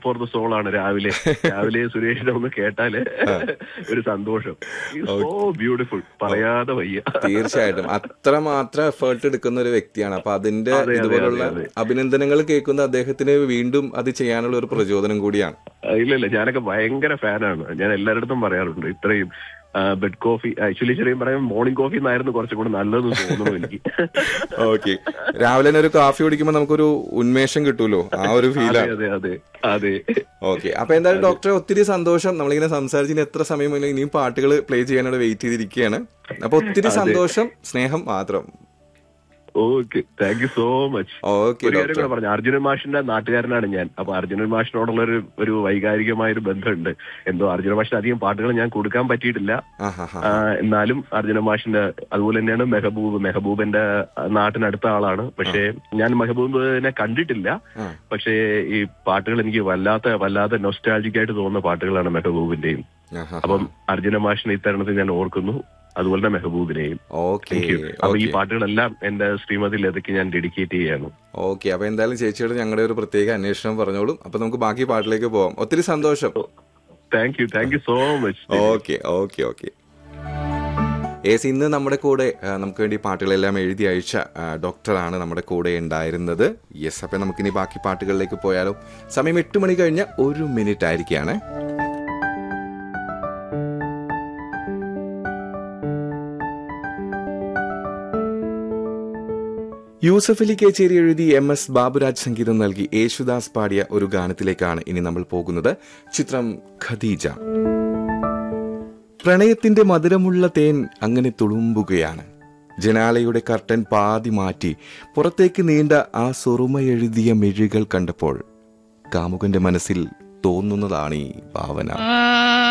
For the soul ആണ് രാവിലെ രാവിലെ സുരേഷിനെ ഒന്ന് കേട്ടാല് ഒരു സന്തോഷം സോ ബ്യൂട്ടിഫുൾ പറയാതെ വയ്യ തീർച്ചയായിട്ടും അത്രമാത്രം എഫേർട്ട് എടുക്കുന്ന ഒരു വ്യക്തിയാണ് അപ്പൊ അതിന്റെ അതെ, അതെ, ഇതുപോലുള്ള അതെ, അതെ. അഭിനന്ദനങ്ങൾ കേൾക്കുന്ന അദ്ദേഹത്തിന് വീണ്ടും അത് ചെയ്യാനുള്ള ഒരു പ്രചോദനം കൂടിയാണ് ഇല്ല ഇല്ല ഞാനൊക്കെ ഭയങ്കര ഫാനാണ് ഞാൻ എല്ലായിടത്തും പറയാറുണ്ട് ഇത്രയും ബെഡ് കോഫി ആക്ച്വലി ചെറിയ പറയാൻ മോർണിംഗ് കോഫി എന്നായിരുന്നു കുറച്ചും കൂടെ നല്ലതെന്ന് തോന്നുന്നു എനിക്ക് ഓക്കെ രാവിലെ തന്നെ ഒരു കാഫി കുടിക്കുമ്പോൾ നമുക്കൊരു ഉന്മേഷം കിട്ടുമല്ലോ ആ ഒരു അതെ ഫീലാണ് അതെ അതെ അതെ ഓക്കെ അപ്പൊ എന്തായാലും ഡോക്ടറെ ഒത്തിരി സന്തോഷം നമ്മളിങ്ങനെ സംസാരിച്ചിന് എത്ര സമയം മുന്നേ ഇനിയും പാട്ടുകൾ പ്ലേ ചെയ്യാനായിട്ട് വെയിറ്റ് ചെയ്തിരിക്കുകയാണ് അപ്പൊ ഒത്തിരി സന്തോഷം സ്നേഹം മാത്രം okay thank you so much okay ഒരു കാര്യം ഡോക്ടർ കൂടെ പറഞ്ഞു അർജുനൻ മാഷിന്റെ നാട്ടുകാരനാണ് ഞാൻ അപ്പൊ അർജുനൻ മാഷിനോടുള്ള ഒരു ഒരു വൈകാരികമായ ഒരു ബന്ധമുണ്ട് എന്തോ അർജുനൻ മാഷിന് അധികം പാട്ടുകൾ ഞാൻ കൊടുക്കാൻ പറ്റിയിട്ടില്ല ആ ഹാ ഹാ ആ, എന്നാലും അർജുന മാഷിന്റെ അതുപോലെ തന്നെയാണ് മെഹബൂബ് മെഹബൂബിന്റെ നാട്ടിനടുത്ത ആളാണ് പക്ഷേ ഞാൻ മെഹബൂബിനെ കണ്ടിട്ടില്ല ആ. പക്ഷേ ഈ പാട്ടുകൾ എനിക്ക് വല്ലാത്ത വല്ലാത്ത നൊസ്റ്റാൾജിക് ആയിട്ട് തോന്നുന്ന പാട്ടുകളാണ് മെഹബൂബിന്റെയും ആ ഹാ അപ്പം അർജുന മാഷിനെ ഇത്തരണത്തിൽ ഞാൻ ഓർക്കുന്നു അതുപോലെ തന്നെ മെഹബൂബിനെയും ഓക്കെ Thank you. അപ്പൊ ഈ ഓക്കെ പാട്ടുകളെല്ലാം എന്റെ ശ്രീമതി ലതയ്ക്ക് ഞാൻ ഡെഡിക്കേറ്റ് ചെയ്യാണ് ഓക്കെ അപ്പൊ എന്തായാലും ചേച്ചിയോട് ഞങ്ങളുടെ ഒരു പ്രത്യേക അന്വേഷണം പറഞ്ഞോളും അപ്പൊ നമുക്ക് ബാക്കി പാട്ടിലേക്ക് പോവാം ഒത്തിരി സന്തോഷം thank you thank you so much okay okay okay ഏസ് ഇന്ന് നമ്മുടെ കൂടെ ആ, നമുക്ക് വേണ്ടി പാട്ടുകളെല്ലാം എഴുതി അയച്ച ആ, ഡോക്ടറാണ് നമ്മുടെ കൂടെ ഉണ്ടായിരുന്നത് യെസ് അപ്പം നമുക്കിനി ബാക്കി പാട്ടുകളിലേക്ക് പോയാലോ സമയം എട്ട് മണി കഴിഞ്ഞ ഒരു മിനിറ്റ് ആയിരിക്കുകയാണ് യൂസഫ് അലി കേച്ചേരി എഴുതി എം എസ് ബാബുരാജ് സംഗീതം നൽകി യേശുദാസ് പാടിയ ഒരു ഗാനത്തിലേക്കാണ് ഇനി നമ്മൾ പോകുന്നത് ചിത്രം ഖദീജ പ്രണയത്തിന്റെ മധുരമുള്ള തേൻ അങ്ങനെ തുളുമ്പുകയാണ് ജനാലയുടെ കർട്ടൻ പാതി മാറ്റി പുറത്തേക്ക് നീണ്ട ആ സുറുമയെഴുതിയ മിഴികൾ കണ്ടപ്പോൾ കാമുകന്റെ മനസ്സിൽ തോന്നുന്നതാണ് ഈ ഭാവന